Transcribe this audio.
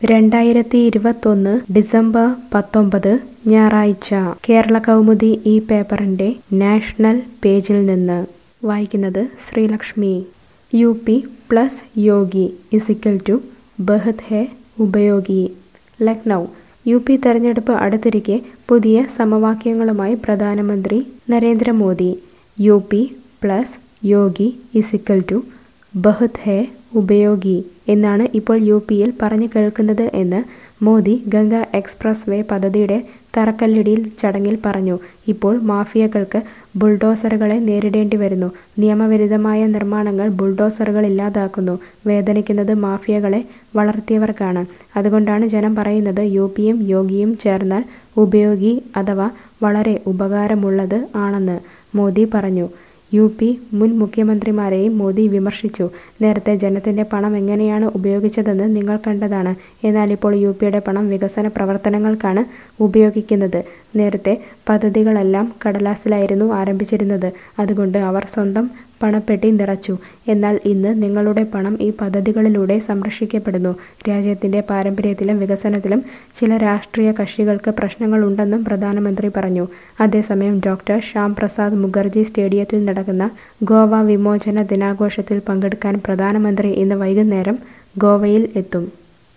രണ്ടായിരത്തി ഇരുപത്തൊന്ന് ഡിസംബർ പത്തൊമ്പത് ഞായറാഴ്ച കേരള കൗമുദി ഈ പേപ്പറിന്റെ നാഷണൽ പേജിൽ നിന്ന് വായിക്കുന്നത് Sreelakshmi U P plus Yogi ഇസിക്കൽ ടു ബഹത് ഹെ ഉപയോഗി ലക്നൗ യു പി തെരഞ്ഞെടുപ്പ് അടുത്തിരിക്കെ പുതിയ സമവാക്യങ്ങളുമായി പ്രധാനമന്ത്രി Narendra Modi U P plus Yogi ഇസിക്കൽ ടു ബഹുത് ഹെ ഉപയോഗി എന്നാണ് ഇപ്പോൾ യു പിയിൽ പറഞ്ഞു കേൾക്കുന്നത് എന്ന് മോദി ഗംഗ എക്സ്പ്രസ് വേ പദ്ധതിയുടെ തറക്കല്ലിടിയിൽ ചടങ്ങിൽ പറഞ്ഞു ഇപ്പോൾ മാഫിയകൾക്ക് ബുൾഡോസറുകളെ നേരിടേണ്ടി വരുന്നു നിയമവിരുദ്ധമായ നിർമ്മാണങ്ങൾ ബുൾഡോസറുകൾ ഇല്ലാതാക്കുന്നു വേദനിക്കുന്നത് മാഫിയകളെ വളർത്തിയവർക്കാണ് അതുകൊണ്ടാണ് ജനം പറയുന്നത് യു പിയും യോഗിയും ചേർന്നാൽ ഉപയോഗി അഥവാ വളരെ ഉപകാരമുള്ളത് ആണെന്ന് മോദി പറഞ്ഞു യു പി മുൻ മുഖ്യമന്ത്രിമാരെയും മോദി വിമർശിച്ചു നേരത്തെ ജനത്തിന്റെ പണം എങ്ങനെയാണ് ഉപയോഗിച്ചതെന്ന് നിങ്ങൾ കണ്ടതാണ് എന്നാൽ ഇപ്പോൾ യു പിയുടെ പണം വികസന പ്രവർത്തനങ്ങൾക്കാണ് ഉപയോഗിക്കുന്നത് നേരത്തെ പദ്ധതികളെല്ലാം കടലാസിലായിരുന്നു ആരംഭിച്ചിരുന്നത് അതുകൊണ്ട് അവർ സ്വന്തം പണപ്പെട്ടി നിറച്ചു എന്നാൽ ഇന്ന് നിങ്ങളുടെ പണം ഈ പദ്ധതികളിലൂടെ സംരക്ഷിക്കപ്പെടുന്നു രാജ്യത്തിന്റെ പാരമ്പര്യത്തിലും വികസനത്തിലും ചില രാഷ്ട്രീയ കക്ഷികൾക്ക് പ്രശ്നങ്ങളുണ്ടെന്നും പ്രധാനമന്ത്രി പറഞ്ഞു അതേസമയം ഡോക്ടർ ശ്യാം പ്രസാദ് മുഖർജി സ്റ്റേഡിയത്തിൽ നടക്കുന്ന ഗോവ വിമോചന ദിനാഘോഷത്തിൽ പങ്കെടുക്കാൻ പ്രധാനമന്ത്രി ഇന്ന് വൈകുന്നേരം ഗോവയിൽ എത്തും